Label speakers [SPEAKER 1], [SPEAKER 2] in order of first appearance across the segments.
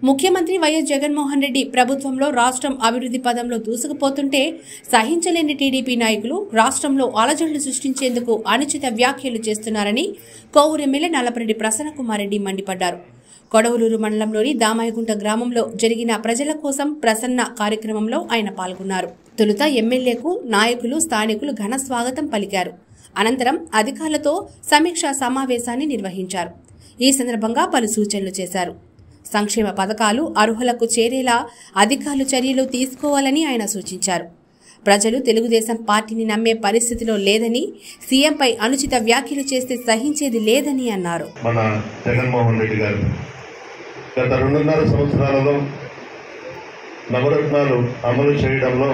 [SPEAKER 1] ముఖ్యమంత్రి వైఎస్ జగన్మోహన్ రెడ్డి ప్రభుత్వంలో రాష్ట్రం అభివృద్ధి పదంలో దూసుకుపోతుంటే సహించలేని టీడీపీ నాయకులు రాష్ట్రంలో అలజడులు సృష్టించేందుకు అనుచిత వ్యాఖ్యలు చేస్తున్నారని కోవూరు ఎమ్మెల్యే నల్లపరెడ్డి ప్రసన్నకుమార్ రెడ్డి మండిపడ్డారు కొడవలూరు మండలంలోని దామాయగుంట గ్రామంలో జరిగిన ప్రజల కోసం ప్రసన్న కార్యక్రమంలో ఆయన పాల్గొన్నారు తొలుత ఎమ్మెల్యేకు నాయకులు స్థానికులు ఘన స్వాగతం పలికారు అనంతరం అధికారులతో సమీక్షా సమావేశాన్ని నిర్వహించారు ఈ సందర్భంగా పలు సూచనలు చేశారు సంక్షేమ పథకాలు అర్హులకు చేరేలా అధికారులు చర్యలు తీసుకోవాలని ఆయన సూచించారు ప్రజలు తెలుగుదేశం పార్టీని నమ్మే పరిస్థితిలో లేదని సీఎంపై అనుచిత వ్యాఖ్యలు చేస్తే సహించేది లేదని అన్నారు
[SPEAKER 2] మన జగన్మోహన్ రెడ్డి గారు గత రెండున్నర సంవత్సరాలలో నవరత్నాలు అమలు చేయడంలో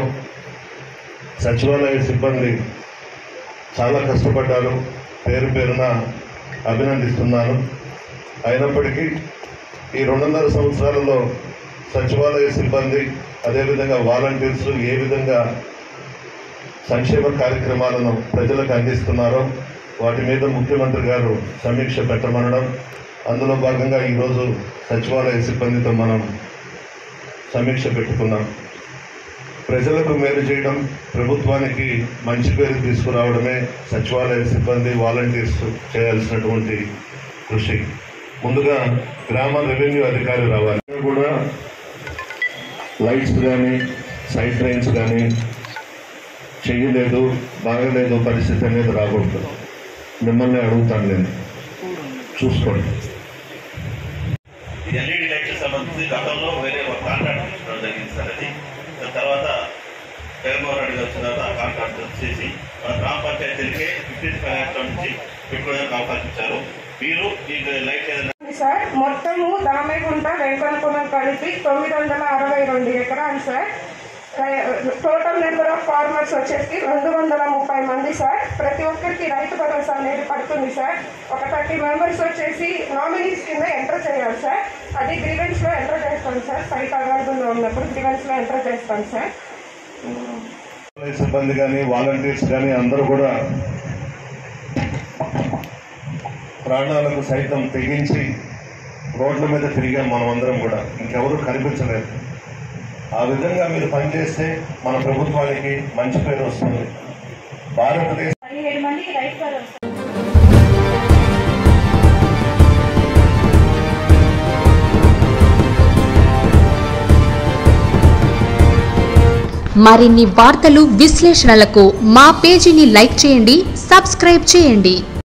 [SPEAKER 2] సచివాలయ సిబ్బంది చాలా కష్టపడ్డారు పేరు పేరున అభినందిస్తున్నాను అయినప్పటికీ ఈ రెండున్నర సంవత్సరాలలో సచివాలయ సిబ్బంది అదేవిధంగా వాలంటీర్స్ ఏ విధంగా సంక్షేమ కార్యక్రమాలను ప్రజలకు అందిస్తున్నారో వాటి మీద ముఖ్యమంత్రి గారు సమీక్ష పెట్టమనడం అందులో భాగంగా ఈరోజు సచివాలయ సిబ్బందితో మనం సమీక్ష పెట్టుకున్నాం ప్రజలకు మేలు చేయడం ప్రభుత్వానికి మంచి పేరు తీసుకురావడమే సచివాలయ సిబ్బంది వాలంటీర్స్ చేయాల్సినటువంటి కృషి ముందుగా గ్రామ రెవెన్యూ అధికారి రావాలి కూడా లైట్స్ కానీ సైడ్ ట్రైన్స్ కానీ చెయ్యలేదు బాగలేదు పరిస్థితి అనేది రాకూడదు మిమ్మల్ని అడుగుతాను నేను చూసుకోండి
[SPEAKER 3] ఇది ఎల్ఈడి లైట్ సంబంధించి గతంలో వేరే ఒక కాంట్రాక్ట్ తీసుకోవడం జరిగింది సార్ అది దాని తర్వాత జగన్మోహన్ రెడ్డి గారు వచ్చిన తర్వాత ఆ కాంట్రాక్ట్ వచ్చేసి మన గ్రామ పంచాయతీలకే ఫిఫ్టీన్ ఫైనాన్స్ నుంచి పెట్టుకోవడానికి అవకాశం ఇచ్చారు మీరు ఈ లైట్ ఏదైనా
[SPEAKER 4] సార్ మొత్తము దామేగుంట వెంకనపురం కలిపి తొమ్మిది వందల అరవై రెండు ఎకరాలు sir total number of farmers వచ్చేసి రెండు వందల ముప్పై మంది సార్ ప్రతి ఒక్కరికి రైతు భరోసా అనేది పడుతుంది సార్ ఒక థర్టీ మెంబర్స్ వచ్చేసి నామినీస్ కింద ఎంటర్ చేయాలి సార్ అది గ్రీవెన్స్ లో ఎంటర్ చేస్తాం సార్ సైట్ అవైలబుల్ లో ఉన్నప్పుడు గ్రీవెన్స్ లో ఎంటర్ చేస్తాం సార్
[SPEAKER 2] సచివాలయ సిబ్బంది కానీ వాలంటీర్స్ కానీ అందరూ కూడా ప్రాణాలకు సైతం తెగించి రోడ్ల మీద తిరిగాం మనం అందరం కూడా ఇంకెవరూ కనిపించలేదు ఆ విధంగా మీరు పనిచేస్తే మన ప్రభుత్వానికి మంచి పేరు వస్తుంది భారతదేశ
[SPEAKER 4] పదిహేడు మందికి రైతు భరోసా
[SPEAKER 5] మరిన్ని వార్తలు విశ్లేషణలకు మా పేజీని లైక్ చేయండి సబ్స్క్రైబ్ చేయండి